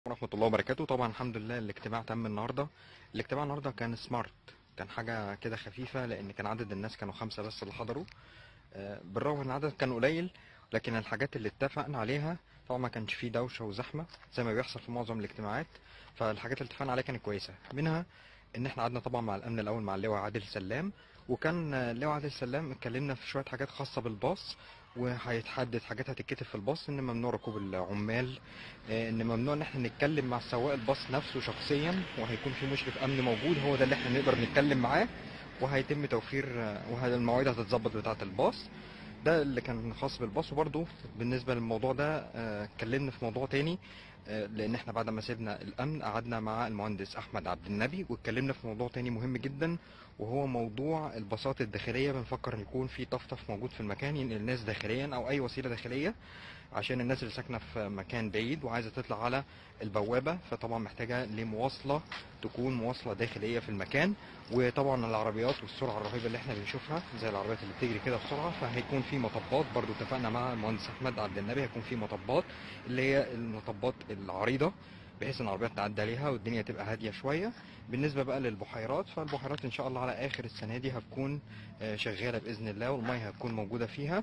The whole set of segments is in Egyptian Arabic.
ورحمة الله وبركاته طبعا الحمد لله الاجتماع تم النهاردة الاجتماع النهاردة كان سمارت كان حاجة كده خفيفة لأن كان عدد الناس كانوا خمسة بس اللي حضروا آه، بالرغم ان العدد كان قليل لكن الحاجات اللي اتفقنا عليها طبعا ما كانش فيه دوشة وزحمة زي ما بيحصل في معظم الاجتماعات فالحاجات اللي اتفقنا عليها كانت كويسة منها ان احنا قعدنا طبعا مع الامن الاول مع اللواء عادل سلام وكان آه، اللواء عادل سلام اتكلمنا في شوية حاجات خاصة بالباص وهيتحدد حاجات هتتكتب في الباص ان ممنوع ركوب العمال آه، ان ممنوع ان احنا نتكلم مع سواق الباص نفسه شخصيا وهيكون في مشرف امن موجود هو ده اللي احنا نقدر نتكلم معاه وهيتم توفير والمواعيد هتتظبط بتاعه الباص ده اللي كان خاص بالباص وبرضه بالنسبه للموضوع ده آه، اتكلمنا في موضوع تاني آه، لان احنا بعد ما سيبنا الامن قعدنا مع المهندس احمد عبد النبي واتكلمنا في موضوع تاني مهم جدا وهو موضوع الباصات الداخليه بنفكر ان يكون في طفطف موجود في المكان ينقل الناس داخليا او اي وسيله داخليه عشان الناس اللي ساكنه في مكان بعيد وعايزه تطلع على البوابه فطبعا محتاجه لمواصله تكون مواصله داخليه في المكان وطبعا العربيات والسرعه الرهيبه اللي احنا بنشوفها زي العربيات اللي بتجري كده بسرعه فهيكون في مطبات برضو اتفقنا مع المهندس احمد عبد النبي هيكون في مطبات اللي هي المطبات العريضه بحيث ان العربيات تعدي عليها والدنيا تبقى هاديه شويه بالنسبه بقى للبحيرات فالبحيرات ان شاء الله على اخر السنه دي هتكون آه، شغاله باذن الله والميه هتكون موجوده فيها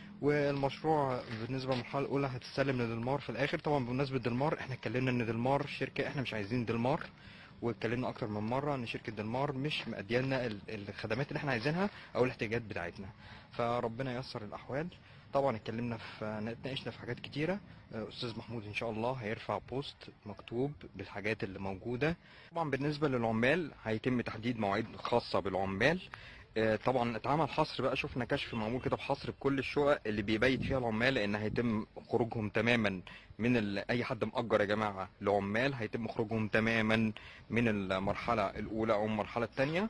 والمشروع بالنسبه للمرحله الاولى هتستلم لدلمار في الاخر طبعا بمناسبه دلمار احنا اتكلمنا ان دلمار شركه احنا مش عايزين دلمار واتكلمنا اكتر من مره ان شركه دلمار مش مأديانا ال- الخدمات اللي احنا عايزينها او الاحتياجات بتاعتنا فربنا ييسر الاحوال طبعا اتكلمنا في اتناقشنا في حاجات كتيره آه، استاذ محمود ان شاء الله هيرفع بوست مكتوب بالحاجات اللي موجوده طبعا بالنسبه للعمال هيتم تحديد مواعيد خاصه بالعمال آه، طبعا اتعمل حصر بقى شفنا كشف معمول كده بحصر بكل الشقق اللي بيبيت فيها العمال لان هيتم خروجهم تماما من ال... اي حد مأجر يا جماعه لعمال هيتم خروجهم تماما من المرحله الاولى او المرحله الثانيه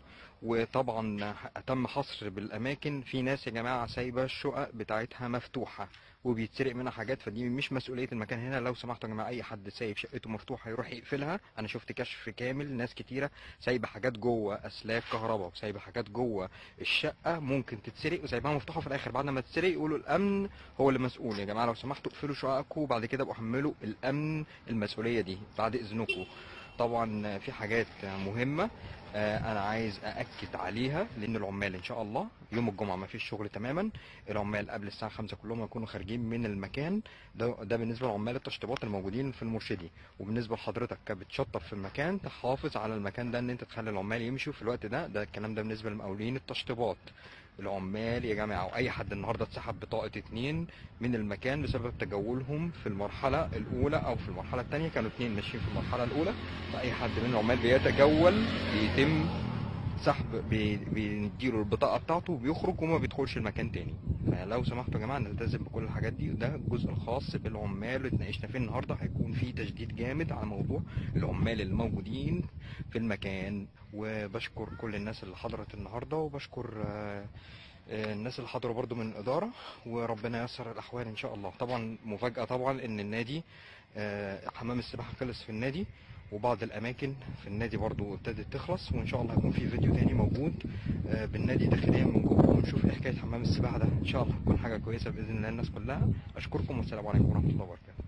وطبعا تم حصر بالاماكن في ناس يا جماعه سايبه الشقق بتاعتها مفتوحه وبيتسرق منها حاجات فدي مش مسؤوليه المكان هنا لو سمحتوا يا جماعه اي حد سايب شقته مفتوحه يروح يقفلها انا شفت كشف كامل ناس كتيره سايبه حاجات جوه اسلاك كهرباء وسايبه حاجات جوه الشقه ممكن تتسرق وسايبها مفتوحه في الاخر بعد ما تتسرق يقولوا الامن هو اللي مسؤول يا جماعه لو سمحتوا اقفلوا شققكم وبعد كده ابقوا حملوا الامن المسؤوليه دي بعد اذنكم طبعا في حاجات مهمه آه، انا عايز ااكد عليها لان العمال ان شاء الله يوم الجمعه ما فيش شغل تماما العمال قبل الساعه 5 كلهم يكونوا خارجين من المكان ده ده بالنسبه لعمال التشطيبات الموجودين في المرشدي وبالنسبه لحضرتك كبتشطب في المكان تحافظ على المكان ده ان انت تخلي العمال يمشوا في الوقت ده ده الكلام ده بالنسبه لمقاولين التشطيبات العمال يا جماعه او اي حد النهارده اتسحب بطاقه اتنين من المكان بسبب تجولهم في المرحله الاولى او في المرحله الثانيه كانوا اتنين ماشيين في المرحله الاولى فاي حد من العمال بيتجول بيتم سحب بي- بيديله البطاقه بتاعته وبيخرج وما بيدخلش المكان تاني فلو سمحتوا يا جماعه نلتزم بكل الحاجات دي وده الجزء الخاص بالعمال اللي اتناقشنا فيه النهارده هيكون فيه تشديد جامد على موضوع العمال الموجودين في المكان وبشكر كل الناس اللي حضرت النهارده وبشكر آه، آه، الناس اللي حضروا برضو من الإدارة وربنا ييسر الأحوال إن شاء الله طبعا مفاجأة طبعا إن النادي آه، حمام السباحة خلص في النادي وبعض الأماكن في النادي برضو ابتدت تخلص وإن شاء الله هيكون في فيديو تاني موجود آه، بالنادي داخليا من جوه ونشوف إيه حكاية حمام السباحة ده إن شاء الله هتكون حاجة كويسة بإذن الله الناس كلها أشكركم والسلام عليكم ورحمة الله وبركاته